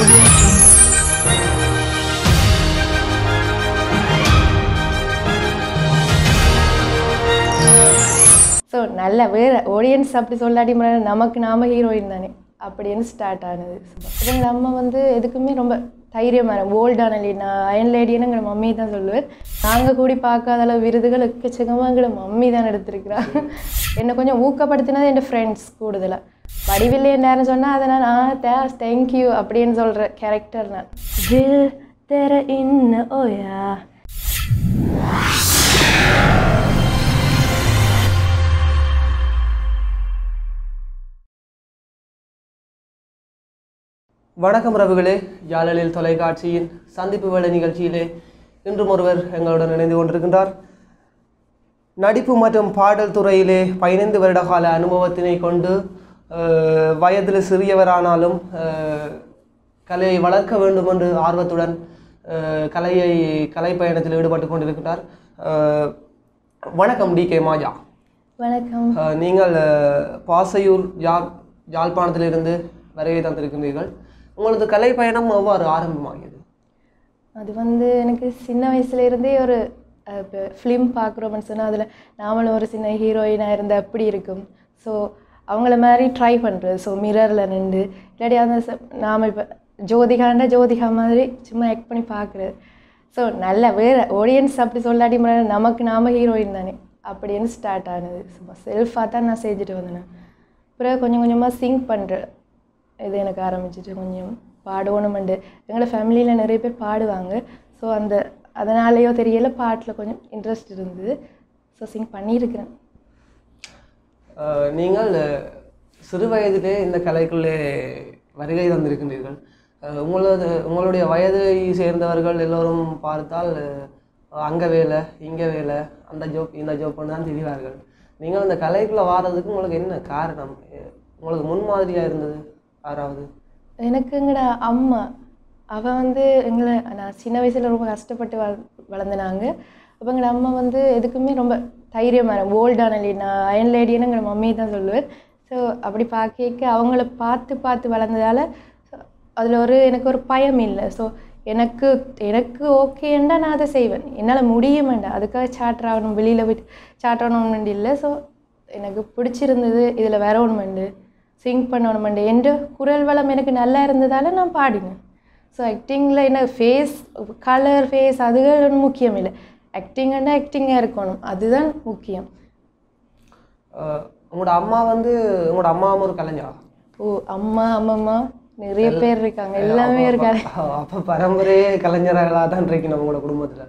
So நல்ல வேறு audience அப்படி சொல்லாட்டி முன்னாடி நமக்கு நாம ஹீரோயின் தானே அப்படின்னு ஸ்டார்ட் ஆனது அப்புறம் நம்ம வந்து எதுக்குமே ரொம்ப தைரியமான ஓல்டான லேடினா அயன் லேடின்னு எங்களை மம்மி தான் சொல்லுவார் நாங்கள் கூடி பார்க்காத அளவு விருதுகள் எக்கச்சக்கமாக எங்களை மம்மி தான் எடுத்திருக்கிறா என்னை கொஞ்சம் ஊக்கப்படுத்தினது என் ஃப்ரெண்ட்ஸ் கூடுதலாக வடிவில்லை நேரம் சொன்னால் அதை நான் ஆ தே தேங்க்யூ அப்படின்னு சொல்கிற கேரக்டர் நான் வில் தெர இன்ன ஓயா வணக்கம் ரவுகளே யாழலில் தொலைக்காட்சியின் சந்திப்பு வேலை நிகழ்ச்சியிலே இன்றும் ஒருவர் எங்களுடன் இணைந்து கொண்டிருக்கின்றார் நடிப்பு மற்றும் பாடல் துறையிலே பதினைந்து வருட கால அனுபவத்தினை கொண்டு அஹ், வயதில் சிறியவரானாலும் அஹ், கலையை வளர்க்க வேண்டும் என்று ஆர்வத்துடன் அஹ், கலையை கலை பயணத்தில் ஈடுபட்டு கொண்டிருக்கின்றார் அஹ், வணக்கம் டி கே மாஜா வணக்கம் அஹ், நீங்கள் அஹ், பாசையூர் யாழ் யாழ்ப்பாணத்திலிருந்து வருகை தந்திருக்கின்றீர்கள் உங்களது கலை பயணம் எவ்வாறு ஆரம்பமாகியது அது வந்து எனக்கு சின்ன வயசுல இருந்தே ஒரு இப்போ ஃபிலிம் பார்க்குறோம்னு சொன்னால் அதில் நாமளும் ஒரு சின்ன ஹீரோயினாக இருந்தால் எப்படி இருக்கும் ஸோ அவங்கள மாதிரி ட்ரை பண்ணுறது ஸோ மிரரில் நின்று இல்லாட்டி அந்த ச- நாம இப்போ ஜோதிகாண்டா ஜோதிகா மாதிரி சும்மா ஆக்ட் பண்ணி பார்க்குறது ஸோ நல்ல வேறு ஆடியன்ஸ் அப்படி சொல்லாட்டி முன்னாடி நமக்கு நாம ஹீரோயின் தானே அப்படின்னு ஸ்டார்ட் ஆனது சும்மா செல்ஃபாக தான் நான் செஞ்சுட்டு வந்தேன் பிறகு கொஞ்சம் கொஞ்சமாக சிங்க் பண்ணுறேன் இது எனக்கு ஆரம்பிச்சிட்டு கொஞ்சம் பாடணுமெண்டு எங்களோட ஃபேமிலியில் நிறைய பேர் பாடுவாங்க ஸோ அந்த அதனாலேயோ தெரியல பாட்டில் கொஞ்சம் இன்ட்ரெஸ்ட் இருந்தது ஸோ சிங் பண்ணியிருக்கிறேன் அஹ், நீங்கள் அஹ், சிறு வயதிலே இந்த கலைக்குள்ளே வருகை தந்திருக்கின்றீர்கள் அஹ், உங்களது உங்களுடைய வயதை சேர்ந்தவர்கள் எல்லோரும் பார்த்தால் அஹ், அங்க வேலை இங்க வேலை அந்த ஜோப் இந்த ஜோப்னு தான் தெரிவார்கள் நீங்கள் இந்த கலைக்குள்ளே வாரதுக்கு உங்களுக்கு என்ன காரணம் அஹ், உங்களுக்கு முன்மாதிரியாக இருந்தது யாராவது எனக்கு எங்களோட அம்மா அவள் வந்து எங்களை நான் சின்ன வயசில் ரொம்ப கஷ்டப்பட்டு வள வளர்ந்தனாங்க அப்போ எங்களோட அம்மா வந்து எதுக்குமே ரொம்ப தைரியமான ஓல்டான லேடினா அயன் லேடின்னு எங்களை மம்மி தான் சொல்லுவார் ஸோ அப்படி பார்க்க அவங்கள பார்த்து பார்த்து வளர்ந்ததால் அதில் ஒரு எனக்கு ஒரு பயம் இல்லை ஸோ எனக்கு எனக்கு ஓகேண்டா நான் அதை செய்வேன் என்னால் முடியுமேண்டா அதுக்காக சாட்டர் ஆகணும் வெளியில் போயிட்டு சாட்டர் ஆகணும்னு இல்லை ஸோ எனக்கு பிடிச்சிருந்தது இதில் வரணுமெண்டு சிங் பண்ணணுமெண்டு என்ற குரல் வளம் எனக்கு நல்லா இருந்ததால் நான் பாடினேன் ஸோ ஆக்டிங்கில் என்ன ஃபேஸ் கலர் ஃபேஸ் அதுகள் ஒண்ணும் முக்கியம் இல்லை ஆக்டிங்கன்னா ஆக்டிங்காக இருக்கணும் அதுதான் முக்கியம் அஹ், உங்களோட அம்மா வந்து உங்களோட அம்மாவும் ஒரு கலைஞரா ஓ அம்மா அம்மம்மா நிறைய பேர் இருக்காங்க எல்லாமே இருக்காங்க அப்போ பரம்பரையே கலைஞர்களாக தான் இருக்கணும் உங்களோட குடும்பத்தில்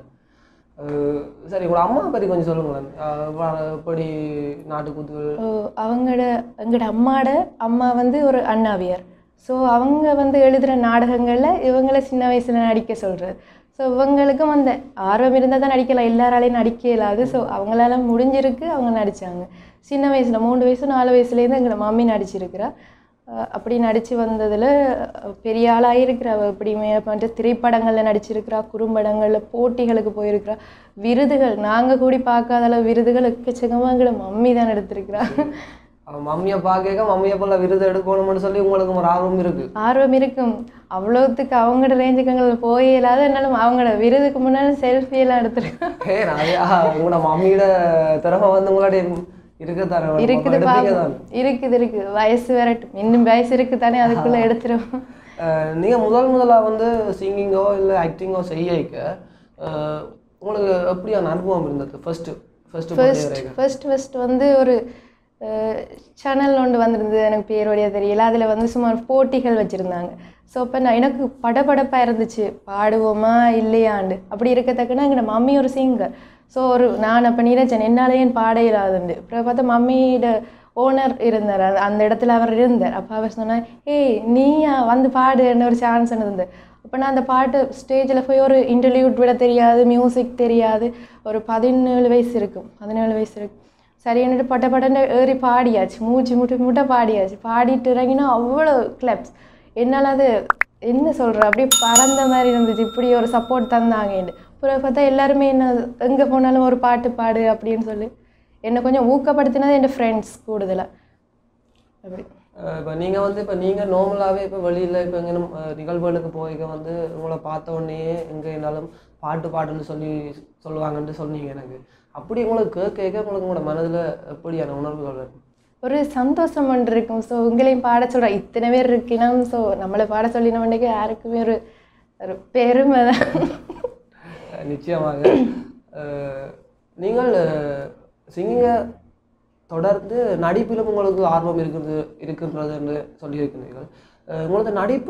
சரி உங்களோட அம்மா பற்றி கொஞ்சம் சொல்லுங்களேன் அஹ் வ- எப்படி நாட்டுக்கூத்துகள் ஓ, அவங்களோட எங்களோட அம்மாட அம்மா வந்து ஒரு அண்ணாவியார் ஸோ அவங்க வந்து எழுதுகிற நாடகங்களில் இவங்கள சின்ன வயசில் நடிக்க சொல்கிறது ஸோ இவங்களுக்கும் அந்த ஆர்வம் இருந்தால் தான் நடிக்கலாம் எல்லாராலையும் நடிக்க இயலாது ஸோ அவங்களால முடிஞ்சிருக்கு அவங்க நடித்தாங்க சின்ன வயசில் மூணு வயசு நாலு வயசுலேருந்து எங்களோட மம்மி நடிச்சிருக்கிறா அஹ் அப்படி நடித்து வந்ததில் பெரிய ஆளாக இருக்கிறா அவள் எப்படியுமே பண்ணிட்டு திரைப்படங்களில் நடிச்சிருக்கிறா குறும்படங்களில் போட்டிகளுக்கு போயிருக்கிறா விருதுகள் நாங்கள் கூடி பார்க்காத அளவு விருதுகள் எக்கச்சக்கமாக எங்களை மம்மி தான் எடுத்திருக்கிறா அவன் மம்மியை பார்க்க மம்மியை போல விருது எடுக்கணும்னு சொல்லி உங்களுக்கு ஒரு ஆர்வம் இருக்கு ஆர்வம் இருக்கும் அவ்வளோத்துக்கு அவங்களோட ரேஞ்சுக்கு எங்களை போய் இல்லாத என்னாலும் அவங்களோட விருதுக்கு முன்னாடி செல்ஃபி எல்லாம் எடுத்திருக்கோம் ஏ நிறையா உங்களோட மம்மியோட திறமை வந்து உங்களுடைய இருக்கத்தானே இருக்குது எடுப்பீங்க பாப்போம். இருக்குது இருக்குது வயசு வரட்டும் இன்னும் வயசு இருக்கு தானே அதுக்குள்ளே எடுத்துருவோம் அஹ் நீங்க முதல் முதலா வந்து சிங்கிங்கோ இல்லை ஆக்டிங்கோ செய்யக்க அஹ் உங்களுக்கு எப்படியான அனுபவம் இருந்தது first first first first first வந்து ஒரு சேனல் ஒன்று வந்திருந்தது எனக்கு பேரோடைய தெரியல அதில் வந்து சுமார் போட்டிகள் வச்சுருந்தாங்க ஸோ அப்போ நான் எனக்கு படபடப்பாக இருந்துச்சு பாடுவோமா இல்லையாண்டு அப்படி இருக்கத்தக்கனா எங்கள் மம்மி ஒரு சிங்கர் ஸோ ஒரு நான் அப்போ நினைச்சேன் என்னாலே என் பாட இல்லாதுண்டு அப்புறம் பார்த்தா மம்மியோட ஓனர் இருந்தார் அது- அந்த இடத்துல அவர் இருந்தார் அப்போ அவர் சொன்னார் ஏய் நீயா வந்து பாடுன்னு ஒரு சான்ஸ் இருந்தது அப்போ நான் அந்த பாட்டு ஸ்டேஜில் போய் ஒரு இன்டர்வியூட் விட தெரியாது மியூசிக் தெரியாது ஒரு பதினேழு வயசு இருக்கும் பதினேழு வயசு இருக்கும் சரி என்னட்டு பட்ட பட்டன்னு ஏறி பாடியாச்சு மூச்சு முட்டு முட்டை பாடியாச்சு பாடிட்டு இறங்கினா அவ்வளோ கிளப்ஸ் என்னால் அது என்ன சொல்கிற அப்படியே பறந்த மாதிரி இருந்துச்சு இப்படி ஒரு சப்போர்ட் தந்தாங்கன்னு அப்புறம் பார்த்தா எல்லாருமே என்ன எங்கே போனாலும் ஒரு பாட்டு பாடு அப்படின்னு சொல்லி என்னை கொஞ்சம் ஊக்கப்படுத்தினது என் ஃப்ரெண்ட்ஸ் கூடுதலாக அப்படி இப்போ நீங்கள் வந்து இப்போ நீங்கள் நார்மலாகவே இப்போ வெளியில் இப்போ எங்கேனும் நிகழ்வுகளுக்கு போய்க்க வந்து உங்களை பார்த்த உடனேயே எங்கே என்னாலும் பாட்டு பாட்டுன்னு சொல்லி சொல்லுவாங்கன்ட்டு சொன்னீங்க எனக்கு அப்படி உங்களுக்கு கேட்க கேட்க உங்களுக்கு உங்களோட மனதில் எப்படியான உணர்வுகள் வரும் ஒரு சந்தோஷம் ஒன்று இருக்கும் ஸோ உங்களையும் பாட சொல்கிறேன் இத்தனை பேர் இருக்கணும் ஸோ நம்மளை பாட சொல்லினவன்றைக்கு யாருக்குமே ஒரு ஒரு பெருமை தான் அஹ் நிச்சயமாக அஹ் நீங்கள் சிங்கிங்கை தொடர்ந்து நடிப்பிலும் உங்களுக்கு ஆர்வம் இருக்கிறது இருக்கின்றது என்று சொல்லியிருக்கிறீர்கள் அஹ் உங்களது நடிப்பு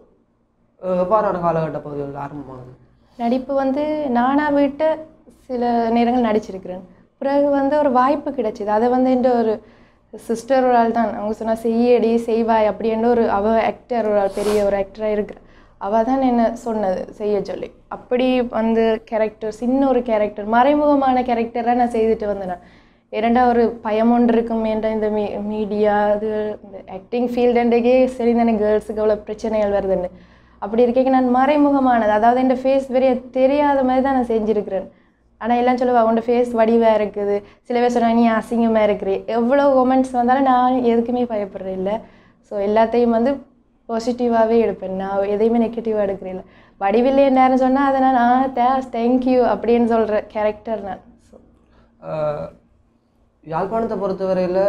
அஹ் எவ்வாறான காலகட்ட பகுதிகளில் ஆரம்பமானது நடிப்பு வந்து நானாக விட்டு சில நேரங்கள் நடிச்சிருக்கிறேன் பிறகு வந்து ஒரு வாய்ப்பு கிடைச்சிது அதை வந்து என்ற ஒரு சிஸ்டர் ஒரு ஆள் தான் அவங்க சொன்னா செய்யடி செய்வாய் அப்படின்ற ஒரு அவ ஆக்டர் ஒரு ஆள் பெரிய ஒரு ஆக்டராக இருக்கிற அவள் தான் என்ன சொன்னது செய்ய சொல்லி அப்படி வந்து கேரக்டர் சின்ன ஒரு கேரக்டர் மறைமுகமான கேரக்டராக நான் செய்துட்டு வந்தேன் நான். இரண்டா ஒரு பயம் ஒன்று இருக்கும் என்ற இந்த மீ மீடியா அது இந்த ஆக்டிங் ஃபீல்டுன்றக்கே சரி தானே கேர்ள்ஸுக்கு அவ்வளோ பிரச்சனைகள் வருதுன்னு அப்படி இருக்க நான் மறைமுகமானது அதாவது என் ஃபேஸ் பெரிய தெரியாத மாதிரி தான் நான் செஞ்சுருக்கிறேன் ஆனால் எல்லாம் சொல்லுவா உன்னோட ஃபேஸ் வடிவாக இருக்குது சில பேர் சொன்னா நீ அசிங்கமாக இருக்கிறீ எவ்வளோ கொமெண்ட்ஸ் வந்தாலும் நான் எதுக்குமே பயப்படுறேன் இல்லை ஸோ எல்லாத்தையும் வந்து பாசிட்டிவாகவே எடுப்பேன் நான் எதையுமே நெகட்டிவாக எடுக்கிறேன் இல்லை வடிவில்லை நேரம் சொன்னால் அதை நான் ஆ தேங்க்ஸ் தேங்க்யூ அப்படின்னு சொல்கிற கேரக்டர் நான் ஸோ அஹ் யாழ்ப்பாணத்தை பொறுத்தவரையில்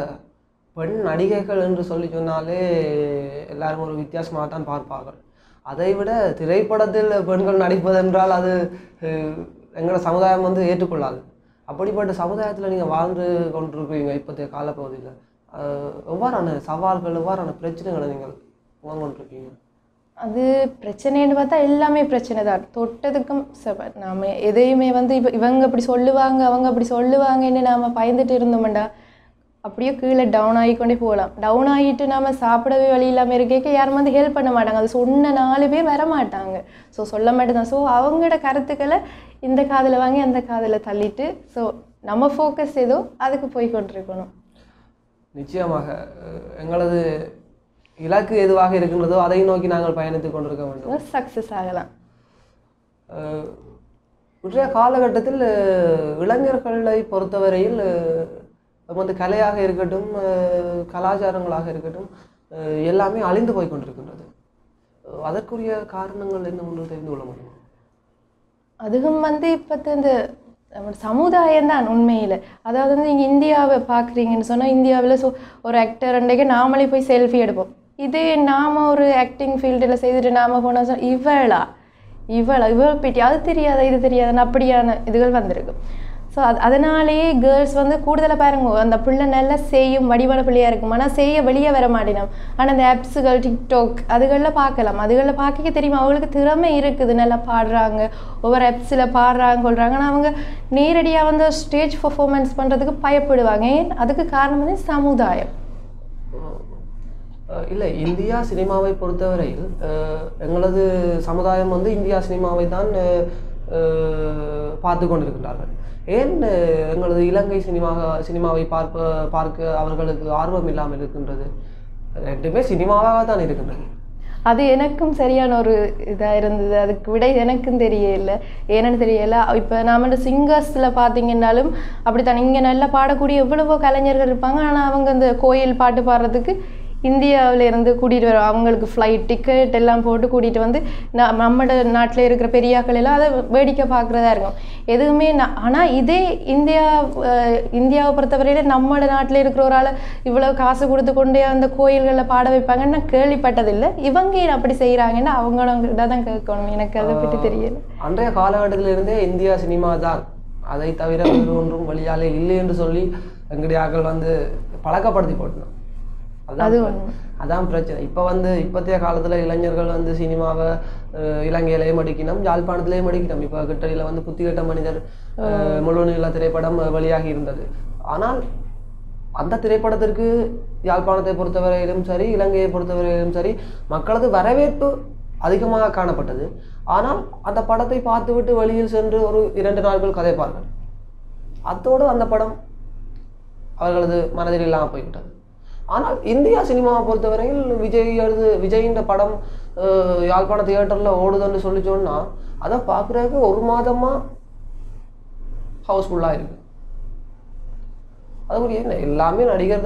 பெண் நடிகைகள் என்று சொல்லி சொன்னாலே எல்லாரும் ஒரு வித்தியாசமாக தான் பார்ப்பார்கள் அதை விட திரைப்படத்தில் பெண்கள் நடிப்பதென்றால் அது அஹ், எங்களோட சமுதாயம் வந்து ஏற்றுக்கொள்ளாது அப்படிப்பட்ட சமுதாயத்தில் நீங்கள் வாழ்ந்து கொண்டிருக்கிறீங்க இப்போதைய காலப்பகுதியில் அஹ், எவ்வாறான சவால்கள் எவ்வாறான பிரச்சனைகளை நீங்கள் வாழ்ந்து கொண்டிருக்கீங்க அது பிரச்சனைன்னு பார்த்தா எல்லாமே பிரச்சனை தான் தொட்டதுக்கும் சப நாம எதையுமே வந்து இப்போ இவங்க அப்படி சொல்லுவாங்க அவங்க அப்படி சொல்லுவாங்கன்னு நாம பயந்துட்டு இருந்தோம்டா அப்படியே கீழே டவுன் ஆகிக்கொண்டே போகலாம் டவுன் ஆகிட்டு நாம சாப்பிடவே வழி இல்லாமல் இருக்க யாரும் வந்து ஹெல்ப் பண்ண மாட்டாங்க அது சொன்ன நாலு பேர் வர மாட்டாங்க ஸோ சொல்ல மாட்டேதான் ஸோ அவங்களோட கருத்துக்களை இந்த காதில் வாங்கி அந்த காதில் தள்ளிட்டு ஸோ நம்ம ஃபோக்கஸ் ஏதோ அதுக்கு போய் கொண்டிருக்கணும் நிச்சயமாக அஹ், எங்களது இலக்கு எதுவாக இருக்கின்றதோ அதை நோக்கி நாங்கள் பயணித்துக் கொண்டிருக்க வேண்டும் சக்ஸஸ் ஆகலாம் அஹ், இன்றைய காலகட்டத்தில் அஹ், இளைஞர்களை பொறுத்தவரையில் அஹ், வந்து கலையாக இருக்கட்டும் அஹ், கலாச்சாரங்களாக இருக்கட்டும் அஹ், எல்லாமே அழிந்து போய் கொண்டிருக்கின்றது அஹ், அதற்குரிய காரணங்கள் என்ன ஒன்று தெரிந்து கொள்ள முடியுமா அதுவும் வந்து இப்போ இந்த நம்ம சமுதாயம் தான் உண்மையில் அதாவது வந்து நீங்கள் இந்தியாவை பார்க்குறீங்கன்னு சொன்னால் இந்தியாவில் ஸோ ஒரு ஆக்டர் அன்றைக்கு நாமளே போய் செல்ஃபி எடுப்போம் இதே நாம ஒரு ஆக்டிங் ஃபீல்டில் செய்துட்டு நாம போனால் சொ- இவளா இவளா இவள் பேட்டி அது தெரியாத இது தெரியாதுன்னு அப்படியான இதுகள் வந்திருக்கு ஸோ அது அதனாலேயே கேர்ள்ஸ் வந்து கூடுதலாக பாருங்க அந்த பிள்ளை நல்லா செய்யும் வடிவான பிள்ளையாக இருக்கும் ஆனால் செய்ய வெளியே வர மாட்டினோம் ஆனால் அந்த ஆப்ஸுகள் டிக்டாக் அதுகளில் பார்க்கலாம் அதுகளில் பார்க்க தெரியுமா அவங்களுக்கு திறமை இருக்குது நல்லா பாடுறாங்க ஒவ்வொரு ஆப்ஸில் பாடுறாங்க கொள்றாங்க ஆனால் அவங்க நேரடியாக வந்து ஸ்டேஜ் பர்ஃபார்மன்ஸ் பண்ணுறதுக்கு பயப்படுவாங்க ஏன் அதுக்கு காரணம் வந்து சமுதாயம் அஹ் இல்லை இந்தியா சினிமாவை பொறுத்தவரையில் அஹ், எங்களது சமுதாயம் வந்து இந்தியா சினிமாவை தான் அஹ், அஹ், பார்த்து கொண்டிருக்கின்றார்கள் ஏன் அஹ், எங்களது இலங்கை சினிமா சினிமாவை பார்ப்ப பார்க்க அவர்களுக்கு ஆர்வம் இல்லாமல் இருக்கின்றது ரெண்டுமே சினிமாவாக தான் இருக்கின்றது அது எனக்கும் சரியான ஒரு இதாக இருந்தது அதுக்கு விட எனக்கும் தெரியல ஏன்னு தெரியல இப்போ நாம இந்த சிங்கர்ஸில் பார்த்தீங்கன்னாலும் அப்படித்தான் இங்கே நல்லா பாடக்கூடிய எவ்வளவோ கலைஞர்கள் இருப்பாங்க ஆனால் அவங்க இந்த கோயில் பாட்டு பாடுறதுக்கு இந்தியாவுல இருந்து கூட்டிகிட்டு வரோம் அவங்களுக்கு ஃப்ளைட் டிக்கெட் எல்லாம் போட்டு கூட்டிகிட்டு வந்து ந- நம்மட நாட்டில் இருக்கிற பெரியாக்கள் எல்லாம் அதை வேடிக்கை பார்க்குறதா இருக்கும் எதுவுமே ஆனால் இதே இந்தியா அஹ், இந்தியாவை பொறுத்தவரையில நம்மளோட நாட்டில் இருக்கிற ஒரு ஆளை இவ்வளோ காசு கொடுத்து கொண்டே அந்த கோயில்களில் பாட வைப்பாங்கன்னு நான் கேள்விப்பட்டதில்லை இவங்க ஏன் அப்படி செய்கிறாங்கன்னு அவங்கள தான் கேட்கணும் எனக்கு அதை பற்றி தெரியல அன்றைய காலகட்டத்திலிருந்தே இந்தியா சினிமா தான் அதை தவிர வேறு ஒன்றும் வழியாலே இல்லை என்று சொல்லி எங்களுடைய ஆட்கள் வந்து பழக்கப்படுத்தி போட்டணும் அது அதான் ஒண்ணு. அதான் பிரச்சனை இப்போ வந்து இப்போத்தைய காலத்துல இளைஞர்கள் வந்து சினிமாவை அஹ், இலங்கையிலேயும் அடிக்கணும் யாழ்ப்பாணத்திலேயும் அடிக்கணும் இப்போ கிட்டடியில் வந்து புத்திகட்ட மனிதர் அஹ், முழு நீள திரைப்படம் அஹ், வெளியாகி இருந்தது ஆனால் அந்த திரைப்படத்திற்கு யாழ்ப்பாணத்தை பொறுத்தவரையிலும் சரி இலங்கையை பொறுத்தவரையிலும் சரி மக்களது வரவேற்பு அதிகமாக காணப்பட்டது ஆனால் அந்த படத்தை பார்த்துவிட்டு வெளியில் சென்று ஒரு இரண்டு நாட்கள் கதைப்பார்கள் அத்தோடு அந்த படம் அவர்களது மனதில் இல்லாமல் போய்விட்டது ஆனால் இந்தியா சினிமாவை பொறுத்தவரையில் விஜய் எழுது விஜயின் படம் அஹ், யாழ்ப்பாண தியேட்டரில் ஓடுதுன்னு சொல்லி சொன்னா அதை பார்க்குறதுக்கு ஒரு மாதமா ஹவுஸ்ஃபுல்லாக இருக்கு அது ஒரு என்ன எல்லாமே நடிகர் தானே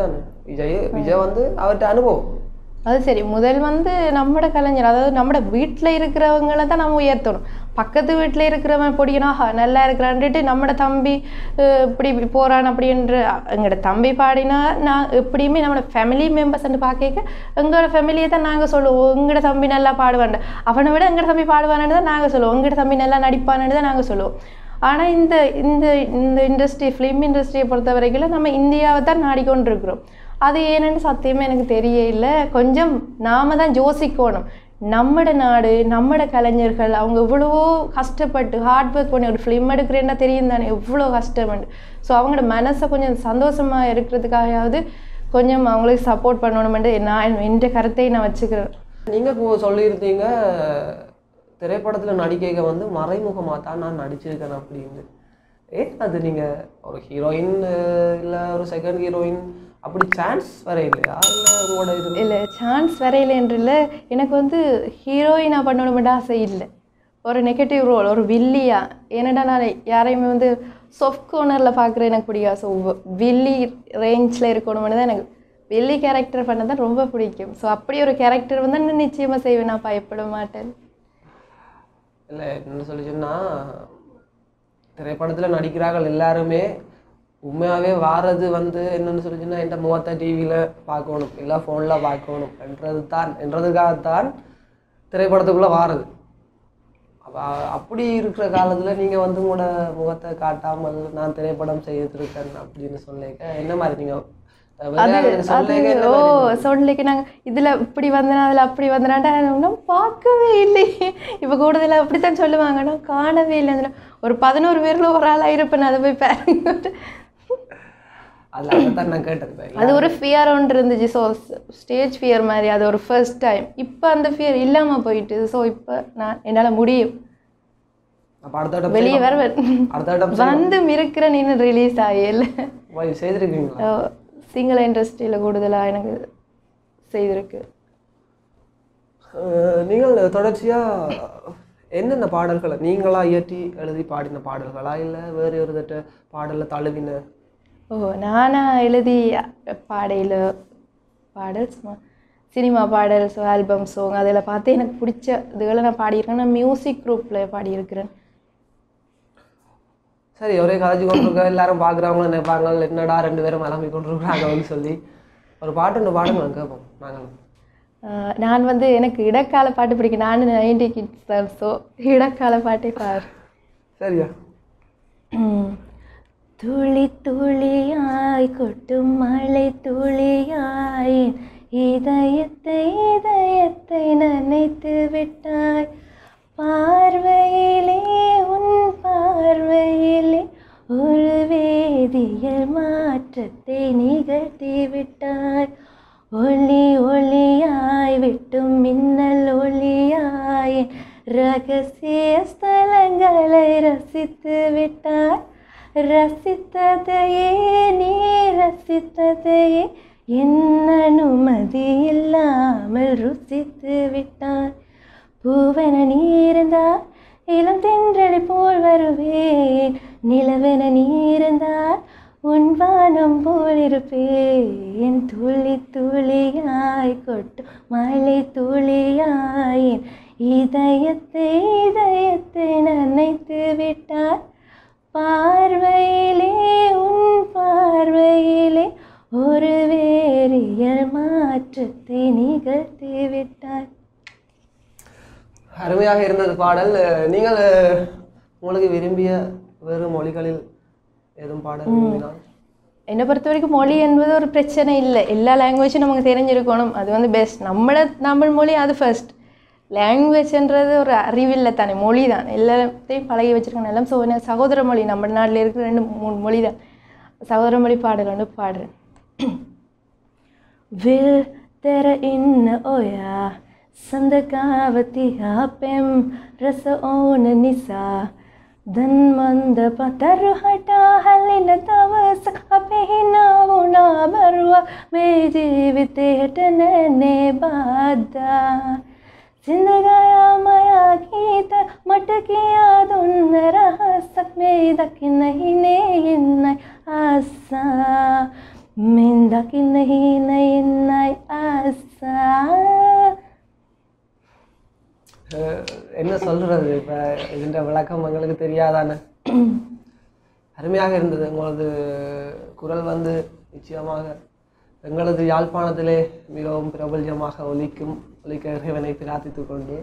விஜய் விஜய் வந்து அவர்கிட்ட அனுபவம் அது சரி முதல் வந்து நம்மட கலைஞர் அதாவது நம்மட வீட்டில் இருக்கிறவங்கள தான் நம்ம உயர்த்தணும் பக்கத்து வீட்டில் இருக்கிறவன் பிடிக்கணும் ஆஹா நல்லா இருக்கிறான்ட்டு நம்மட தம்பி அஹ், இப்படி இப்படி போகிறான் அப்படின்ற எங்களோட தம்பி பாடினா நான் எப்படியுமே நம்மளோட ஃபேமிலி மெம்பர்ஸ்ன்னு பார்க்க எங்களோட ஃபேமிலியை தான் நாங்கள் சொல்லுவோம் எங்களோட தம்பி நல்லா பாடுவான் அவனை விட எங்களோட தம்பி பாடுவானு தான் நாங்கள் சொல்லுவோம் எங்களோட தம்பி நல்லா நடிப்பானு தான் நாங்கள் சொல்லுவோம் ஆனால் இந்த இந்த இந்த இண்டஸ்ட்ரி ஃபிலிம் இண்டஸ்ட்ரியை பொறுத்த வரைக்கும் நம்ம இந்தியாவை தான் நாடிக்கொண்டிருக்கிறோம் அது ஏன்னு சத்தியமே எனக்கு தெரிய இல்லை கொஞ்சம் நாம தான் யோசிக்கணும் நம்மட நாடு நம்மட கலைஞர்கள் அவங்க எவ்வளவோ கஷ்டப்பட்டு ஹார்ட் ஒர்க் பண்ணி ஒரு ஃபிலிம் எடுக்கிறேன்னா தெரியும் தானே எவ்வளோ கஷ்டப்பட்டு ஸோ அவங்களோட மனசை கொஞ்சம் சந்தோஷமாக இருக்கிறதுக்காகவாவது கொஞ்சம் அவங்களுக்கு சப்போர்ட் பண்ணணுமென்று நான் என்ற கருத்தை நான் வச்சுக்கிறேன் நீங்க இப்போ சொல்லியிருந்தீங்க திரைப்படத்துல நடிக்க வந்து மறைமுகமாக தான் நான் நடிச்சிருக்கேன் அப்படின்னு ஏன் அது நீங்க ஒரு ஹீரோயின் இல்ல ஒரு செகண்ட் ஹீரோயின் அப்படி சான்ஸ் வர இல்லையா இல்ல உங்களோட இது இல்லை சான்ஸ் வரையில என்று இல்லை எனக்கு வந்து ஹீரோயினாக பண்ணணுமெண்டு ஆசை இல்லை ஒரு நெகட்டிவ் ரோல் ஒரு வில்லியா ஏன்னாடா நான் யாரையுமே வந்து சொஃப்ட் கோர்னரில் பார்க்குற எனக்கு பிடிக்காது ஸோ வில்லி ரேஞ்சில் இருக்கணும்னு தான் எனக்கு வில்லி கேரக்டர் பண்ண தான் ரொம்ப பிடிக்கும் ஸோ அப்படி ஒரு கேரக்டர் வந்து நான் நிச்சயமாக செய்வேன் நான் பயப்பட மாட்டேன் இல்லை என்ன சொல்லி சொன்னா திரைப்படத்துல நடிக்கிறார்கள் எல்லாருமே உண்மையாகவே வாரது வந்து என்னன்னு சொல்லி சொன்னா என்கிட்ட முகத்தை டிவியில் பார்க்கணும் இல்லை ஃபோனில் பார்க்கணும் என்றது தான் என்றதுக்காகத்தான் திரைப்படத்துக்குள்ளே வாரது அப்போ அப்படி இருக்கிற காலத்தில் நீங்கள் வந்து உங்களோட முகத்தை காட்டாமல் நான் திரைப்படம் செய்திருக்கேன் அப்படின்னு சொல்லிக்க என்ன மாதிரி நீங்கள் அது அது ஓ சொல்லிக்கு நாங்கள் இதில் இப்படி வந்தனா அதில் அப்படி வந்தனாண்டா நான் பார்க்கவே இல்லையே இப்போ கூடுதலாக அப்படித்தான் சொல்லுவாங்க நான் காணவே இல்லை அதில் ஒரு பதினோரு பேர்ல ஒரு ஆளாக இருப்பேன் அதை போய் பாருங்க அதில் தான் நான் கேட்டது அது ஒரு ஃபியர் ஒன்று இருந்துச்சு ஸோ ஸ்டேஜ் ஃபியர் மாதிரி அது ஒரு ஃபர்ஸ்ட் டைம் இப்போ அந்த ஃபியர் இல்லாமல் போயிட்டு ஸோ இப்போ நான் என்னால் முடியும் அப்போ அடுத்த வட்டம் வெளியே வர அடுத்த வட்டம் வந்து மிருக்கிற நின்று ரிலீஸ் ஆகல செய்ய- செய்திருக்கீங்களா சிங்கள இண்டஸ்ட்ரியில் கூடுதலாக எனக்கு செய்திருக்கு அஹ் நீங்கள் தொடர்ச்சியாக என்னென்ன பாடல்களை நீங்களா இயற்றி எழுதி பாடின பாடல்களா இல்லை வேறு ஒரு தட்ட பாடலில் தழுவின ஓ நானா எழுதி பாடையில் பாடல் சும்மா சினிமா பாடல் ஸோ ஆல்பம் சாங் அதில் பார்த்து எனக்கு பிடிச்ச இதுகளை நான் பாடியிருக்கேன் நான் மியூசிக் குரூப்பில் பாடியிருக்கிறேன் சரி ஒரே கதைச்சு கொண்டிருக்க எல்லாரும் பார்க்குறவங்களும் நினைப்பாங்க என்னடா ரெண்டு பேரும் மலம்பி கொண்டிருக்கிறாங்கன்னு சொல்லி ஒரு பாட்டு ஒன்று பாடுங்க கேட்போம் நாங்கள் ஆஹ் நான் வந்து எனக்கு இடக்கால பாட்டு பிடிக்கும் நான் நைன்டி கிட்ஸ் தான் ஸோ இடக்கால பாட்டே பாரு சரியா உம். துளி துளியாய் கொட்டும் மழை துளியாய் இதயத்தை இதயத்தை நினைத்து விட்டாய் பார்வையிலே உன் பார்வையிலே ஒரு வேதியியல் மாற்றத்தை நிகழ்த்தி விட்டாய் ஒளி ஒளியாய் விட்டும் மின்னல் ஒளியாய் ரகசிய ஸ்தலங்களை ரசித்து விட்டாய் ரசித்ததையே நீ ரசித்ததையே என் அனுமதி இல்லாமல் ருசித்து விட்டாய் பூவென நீ இருந்தால் இளம் தென்றலை போல் வருவேன் நிலவென நீ இருந்தால் உன் வானம் போல் இருப்பேன் துளி துளியாய் கொட்டும் மழை துளியாய் என் இதயத்தை இதயத்தை நினைத்து விட்டாய் பார்வையிலே உன் பார்வையிலே ஒரு வேறியல் மாற்றத்தை நிகழ்த்தி விட்டாய் அருமையாக இருந்தது பாடல் அஹ் நீங்கள் அஹ், உங்களுக்கு விரும்பிய வேறு மொழிகளில் ஏதும் பாடல் விரும்பினால் என்னை பொறுத்த வரைக்கும் மொழி என்பது ஒரு பிரச்சனை இல்லை எல்லா லாங்குவேஜும் நமக்கு தெரிஞ்சிருக்கணும் அது வந்து பெஸ்ட் நம்மள தமிழ் மொழி அது ஃபர்ஸ்ட் லாங்குவேஜ்ன்றது ஒரு அறிவில்லை தானே மொழி தான் எல்லாத்தையும் பழகி வச்சிருக்கணும் எல்லாம் ஸோ எனக்கு சகோதர மொழி நம்ம நாட்டில் இருக்கிற ரெண்டு மூணு மொழி தான் சகோதர மொழி பாடல் வந்து பாடுறேன் Vill dere inne oja Sandakavati apem Rasa ona nisa Dan manda pataru hata halina tavas Apehina una barwa Me jeevite hetane bada जिंदगाया माया गीत मटकिया दुन रहसक में दक नहीं ने आसा Mindak inne inne asa அஹ் என்ன சொல்றது இப்போ இதுன்ற விளக்கம் எங்களுக்கு தெரியாதானே அருமையாக இருந்தது உங்களது குரல் வந்து நிச்சயமாக எங்களது யாழ்ப்பாணத்திலே மிகவும் பிரபல்யமாக ஒலிக்கும் ஒலிக்க இறைவனை பிரார்த்தித்துக் கொண்டு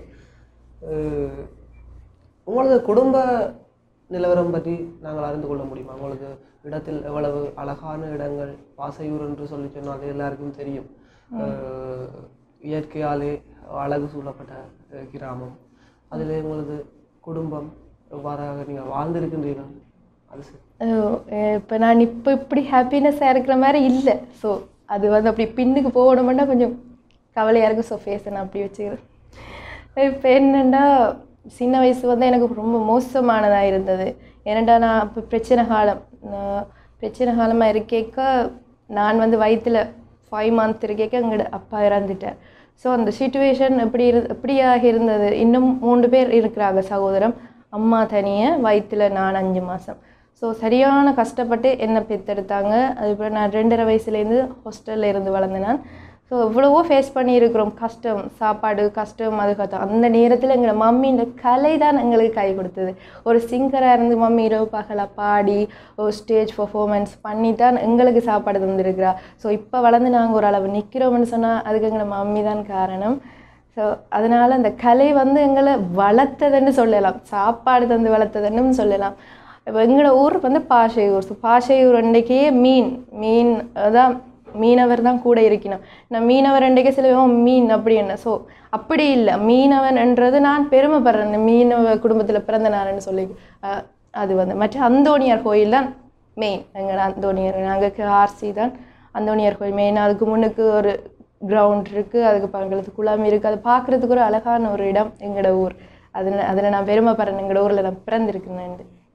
அஹ் உங்களது குடும்ப நிலவரம் பற்றி நாங்கள் அறிந்து கொள்ள முடியுமா உங்களது இடத்தில் எவ்வளவு அழகான இடங்கள் பாசையூர் என்று சொல்லி சொன்னால் எல்லாருக்கும் தெரியும் அஹ் இயற்கையாலே அழகு சூழப்பட்ட அஹ், கிராமம் அதில் உங்களது குடும்பம் எவ்வாறாக நீங்கள் வாழ்ந்திருக்கின்றீர்கள் அது சரி இப்போ நான் இப்போ இப்படி ஹாப்பினஸ்ஸாக இருக்கிற மாதிரி இல்லை ஸோ அது வந்து அப்படி பின்னுக்கு போகணுமென்னா கொஞ்சம் கவலையாக இருக்கும் ஸோ ஃபேஸை நான் அப்படி வச்சுக்கிறேன் இப்போ என்னென்னா சின்ன வயசு வந்து எனக்கு ரொம்ப மோசமானதாக இருந்தது ஏனெண்டா நான் இப்போ பிரச்சனை காலம் நான் பிரச்சனை காலமாக இருக்கேக்க நான் வந்து வயிற்றில் ஃபைவ் மந்த் இருக்கேக்க எங்களோட அப்பா இறந்துட்டார் ஸோ அந்த சுச்சுவேஷன் எப்படி இரு எப்படியாக இருந்தது இன்னும் மூன்று பேர் இருக்கிறாங்க சகோதரம் அம்மா தனியே வயிற்றில் நான் அஞ்சு மாதம் ஸோ சரியான கஷ்டப்பட்டு என்னை பெற்றெடுத்தாங்க அதுக்கப்புறம் நான் ரெண்டரை வயசுலேருந்து ஹாஸ்டலில் இருந்து வளர்ந்தேன் நான் ஸோ எவ்வளவோ ஃபேஸ் பண்ணியிருக்கிறோம் கஷ்டம் சாப்பாடு கஷ்டம் அது கஷ்டம் அந்த நேரத்தில் எங்களை மம்மின்ற கலை தான் எங்களுக்கு கை கொடுத்தது ஒரு சிங்கராக இருந்து மம்மி இரவு பகலாக பாடி ஒரு ஸ்டேஜ் பர்ஃபார்மன்ஸ் பண்ணி தான் எங்களுக்கு சாப்பாடு தந்திருக்கிறா ஸோ இப்போ வளர்ந்து நாங்கள் ஒரு அளவு நிற்கிறோம்னு சொன்னால் அதுக்கு எங்களை மம்மி தான் காரணம் ஸோ அதனால் அந்த கலை வந்து எங்களை வளர்த்ததுன்னு சொல்லலாம் சாப்பாடு தந்து வளர்த்ததுன்னு சொல்லலாம் இப்போ எங்களோட ஊர் வந்து பாஷையூர் ஸோ பாஷையூர் அன்றைக்கே மீன் மீன் அதான் மீனவர் தான் கூட இருக்கணும் நான் மீனவர் அன்றைக்கே சொல்லுவோம் மீன் அப்படி என்ன ஸோ அப்படி இல்லை மீனவன்ன்றது நான் பெருமைப்படுறேன் இந்த மீனவ குடும்பத்தில் பிறந்த நாள்னு சொல்லி அஹ், அது வந்து மற்ற அந்தோணியார் கோயில் தான் மெயின் எங்களோட அந்தோணியர் நாங்கள் ஆர்சி தான் அந்தோணியார் கோயில் மெயின் அதுக்கு முன்னுக்கு ஒரு கிரவுண்ட் இருக்குது அதுக்கு பக்கத்துக்கு குளம் இருக்குது அது பார்க்குறதுக்கு ஒரு அழகான ஒரு இடம் எங்களோட ஊர் அதில் அதில் நான் பெருமைப்படுறேன் எங்களோட ஊரில் நான் பிறந்திருக்கிறேன்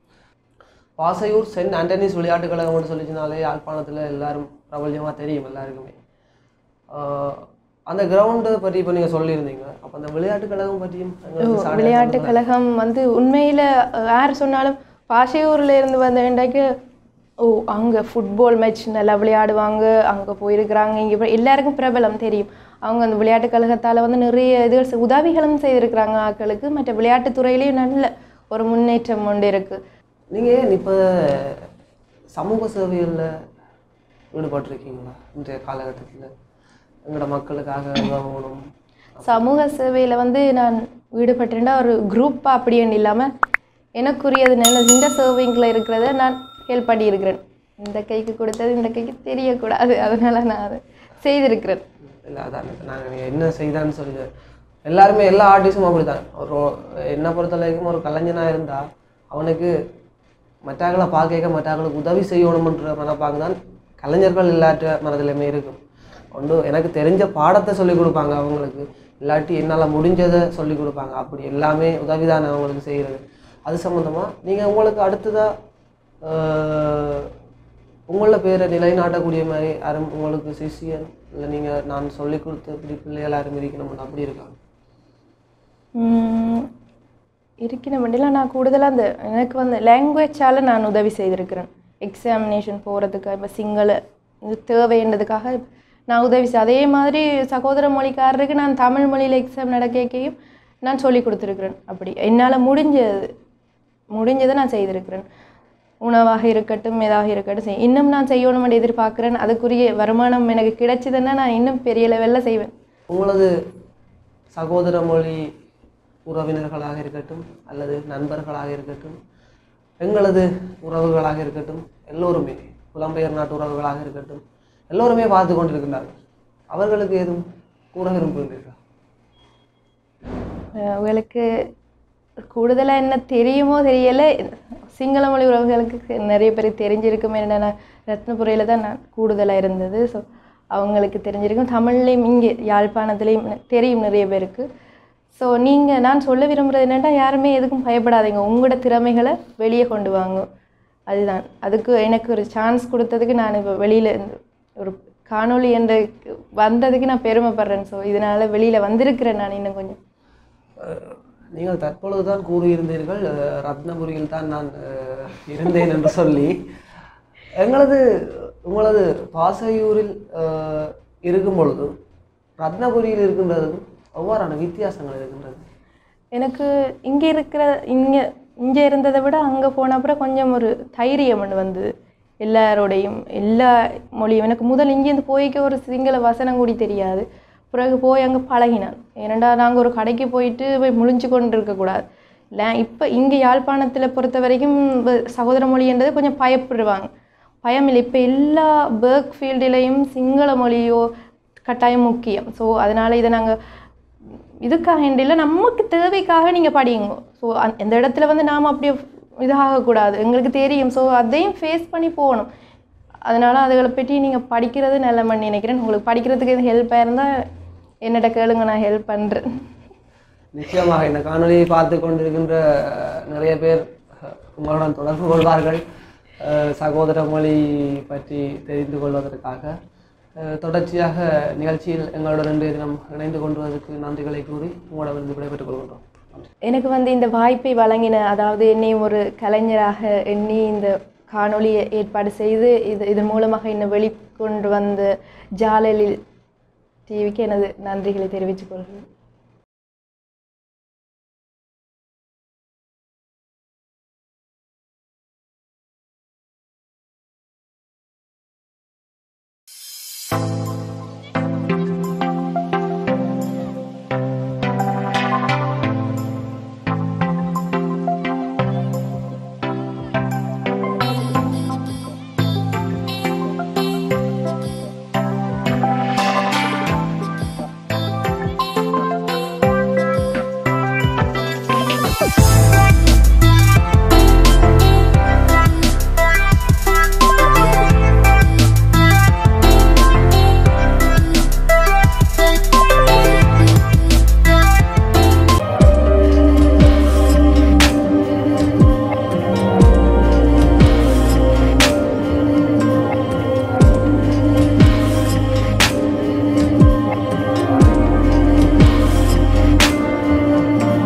பாசையூர் சென்ட் ஆண்டனிஸ் விளையாட்டுக் கழகம்னு சொல்லிச்சுனாலே யாழ்ப்பாணத்தில் எல்லாரும் பிரபல்யமாக தெரியும் எல்லாருக்குமே ஆஹ் அந்த கிரவுண்டு பற்றி இப்போ நீங்கள் சொல்லியிருந்தீங்க அப்போ அந்த விளையாட்டுக் கழகம் பற்றியும் எங்களுக்கு சாடை விளையாட்டு கழகம் வந்து உண்மையில் யார் சொன்னாலும் பாஷையூரில் இருந்து வந்த வேண்டாக்கு ஓ அங்கே ஃபுட்பால் மேட்ச் நல்லா விளையாடுவாங்க அங்கே போயிருக்கிறாங்க இங்கே போய் எல்லாருக்கும் பிரபலம் தெரியும் அவங்க அந்த விளையாட்டு கழகத்தால் வந்து நிறைய இதுகள் செ- உதவிகளும் செய்திருக்கிறாங்க ஆட்களுக்கு மற்ற விளையாட்டுத் துறையிலையும் நல்ல ஒரு முன்னேற்றம் கொண்டு இருக்குது நீங்கள் ஏன் இப்போ சமூக சேவைகளில் ஈடுபட்டிருக்கீங்களா இன்றைய காலகட்டத்தில் எங்களோட மக்களுக்காக உதவணும் சமூக சேவையில் வந்து நான் ஈடுபட்டிருந்தா ஒரு குரூப்பாக அப்படின்னு இல்லாமல் எனக்குரியது நல்ல இந்த சர்விங்கில் இருக்கிறத நான் ஹெல்ப் பண்ணியிருக்கிறேன் இந்த கைக்கு கொடுத்தது இந்த கைக்கு தெரியக்கூடாது அதனால நான் அதை செய்திருக்கிறேன் இல்லை அதான் நாங்கள் நீங்கள் என்ன செய்தான்னு சொல்லி எல்லாருமே எல்லா ஆர்டிஸ்டும் அப்படி தான் ஒரு என்னை பொறுத்த வரைக்கும் ஒரு கலைஞனாக இருந்தால் அவனுக்கு மற்றவர்களை பார்க்க மற்றவர்களுக்கு உதவி செய்யணுமன்ற மனப்பாங்க தான் கலைஞர்கள் இல்லாட்ட மனதிலுமே இருக்கும் ஒன்று எனக்கு தெரிஞ்ச பாடத்தை சொல்லிக் கொடுப்பாங்க அவங்களுக்கு இல்லாட்டி என்னால் முடிஞ்சதை சொல்லிக் கொடுப்பாங்க அப்படி எல்லாமே உதவி தானே அவங்களுக்கு செய்கிறது அது சம்மந்தமாக நீங்கள் உங்களுக்கு அடுத்ததாக உங்களோட பேரை நிலைநாட்டக்கூடிய மாதிரி யாரும் உங்களுக்கு சிஷியன் இல்லை நீங்கள் நான் சொல்லி கொடுத்த இப்படி பிள்ளைகள் யாரும் இருக்கணும் அப்படி இருக்கா உம், இருக்கிற வண்டியில் நான் கூடுதலாக அந்த எனக்கு வந்து லாங்குவேஜால் நான் உதவி செய்திருக்கிறேன் எக்ஸாமினேஷன் போகிறதுக்கு இப்போ சிங்கள இது தேவைன்றதுக்காக நான் உதவி செய் அதே மாதிரி சகோதர மொழிக்காரருக்கு நான் தமிழ் மொழியில் எக்ஸாம் நடக்கையும் நான் சொல்லி கொடுத்துருக்குறேன் அப்படி என்னால் முடிஞ்சது முடிஞ்சதை நான் செய்திருக்கிறேன் உணவாக இருக்கட்டும் ஏதாக இருக்கட்டும் செய் இன்னும் நான் செய்யணும்னு எதிர்பார்க்குறேன் அதுக்குரிய வருமானம் எனக்கு கிடைச்சதுன்னா நான் இன்னும் பெரிய லெவலில் செய்வேன் உங்களது சகோதர மொழி உறவினர்களாக இருக்கட்டும் அல்லது நண்பர்களாக இருக்கட்டும் எங்களது உறவுகளாக இருக்கட்டும் எல்லோருமே புலம்பெயர் நாட்டு உறவுகளாக இருக்கட்டும் எல்லோருமே பார்த்து கொண்டிருக்கின்றார்கள் அவர்களுக்கு ஏதும் கூற விரும்புகிறீர்களா அஹ் உங்களுக்கு கூடுதலாக என்ன தெரியுமோ தெரியல சிங்கள மொழி உறவுகளுக்கு நிறைய பேர் தெரிஞ்சிருக்கும் என்னென்ன ரத்னபுரையில் தான் நான் கூடுதலாக இருந்தது ஸோ அவங்களுக்கு தெரிஞ்சிருக்கும் தமிழ்லேயும் இங்கே யாழ்ப்பாணத்துலேயும் தெரியும் நிறைய பேருக்கு ஸோ நீங்கள் நான் சொல்ல விரும்புகிறது என்னென்னா யாருமே எதுக்கும் பயப்படாதீங்க உங்களோட திறமைகளை வெளியே கொண்டு வாங்க அதுதான் அதுக்கு எனக்கு ஒரு சான்ஸ் கொடுத்ததுக்கு நான் இப்போ வெளியில் ஒரு காணொளி என்ற வந்ததுக்கு நான் பெருமைப்படுறேன் ஸோ இதனால் வெளியில் வந்திருக்கிறேன் நான் இன்னும் கொஞ்சம் அஹ், நீங்கள் தற்பொழுது தான் கூறியிருந்தீர்கள் அஹ், ரத்னபுரியில் தான் நான் அஹ், இருந்தேன் என்று சொல்லி எங்களது உங்களது பாசையூரில் அஹ், இருக்கும் பொழுதும் ரத்னபுரியில் இருக்கின்றதும் எவ்வாறான வித்தியாசங்கள் இருக்கின்றது எனக்கு இங்கே இருக்கிற இங்கே இங்கே இருந்ததை விட அங்கே போன அப்புறம் கொஞ்சம் ஒரு தைரியம் ஒன்று வந்தது எல்லாரோடையும் எல்லா மொழியும் எனக்கு முதல் இங்கேருந்து போய்க்க ஒரு சிங்கள வசனம் கூடி தெரியாது பிறகு போய் அங்கே பழகினான் ஏனண்டா நாங்கள் ஒரு கடைக்கு போயிட்டு போய் முழிஞ்சு கொண்டு இருக்கக்கூடாது இல்லை இப்போ இங்கே யாழ்ப்பாணத்தில் பொறுத்த வரைக்கும் வ- சகோதர மொழின்றது கொஞ்சம் பயப்படுவாங்க பயம் இல்லை இப்போ எல்லா பேர்க் ஃபீல்டிலையும் சிங்கள மொழியோ கட்டாயம் முக்கியம் ஸோ அதனால் இதை நாங்கள் இதுக்காக இல்லை நமக்கு தேவைக்காக நீங்கள் படியுங்க ஸோ அந் எந்த இடத்துல வந்து நாம் அப்படியே இதாகக்கூடாது எங்களுக்கு தெரியும் ஸோ அதையும் ஃபேஸ் பண்ணி போகணும் அதனால் அதுகளை பற்றி நீங்கள் படிக்கிறது நல்ல பண்ணி நினைக்கிறேன் உங்களுக்கு படிக்கிறதுக்கு எதுவும் ஹெல்ப்பாக இருந்தால் என்னிட்ட கேளுங்க நான் ஹெல்ப் பண்ணுறேன் நிச்சயமாக இந்த காணொளியை பார்த்து கொண்டிருக்கின்ற அஹ், நிறைய பேர் அஹ், உங்களுடன் தொடர்பு கொள்வார்கள் அஹ், சகோதர மொழி பற்றி தெரிந்து கொள்வதற்காக அஹ், தொடர்ச்சியாக நிகழ்ச்சியில் எங்களுடன் இன்றைய தினம் இணைந்து கொள்வதற்கு நன்றிகளை கூறி உங்களிடமிருந்து விடைபெற்றுக் கொள்கின்றோம் நன்றி. எனக்கு வந்து இந்த வாய்ப்பை வழங்கின அதாவது என்னை ஒரு கலைஞராக எண்ணி இந்த காணொளியை ஏற்பாடு செய்து இது இதன் மூலமாக என்னை வெளிக்கொண்டு வந்த ஜாலலில் டிவிக்கு எனது நன்றிகளை தெரிவித்துக் கொள்கிறேன்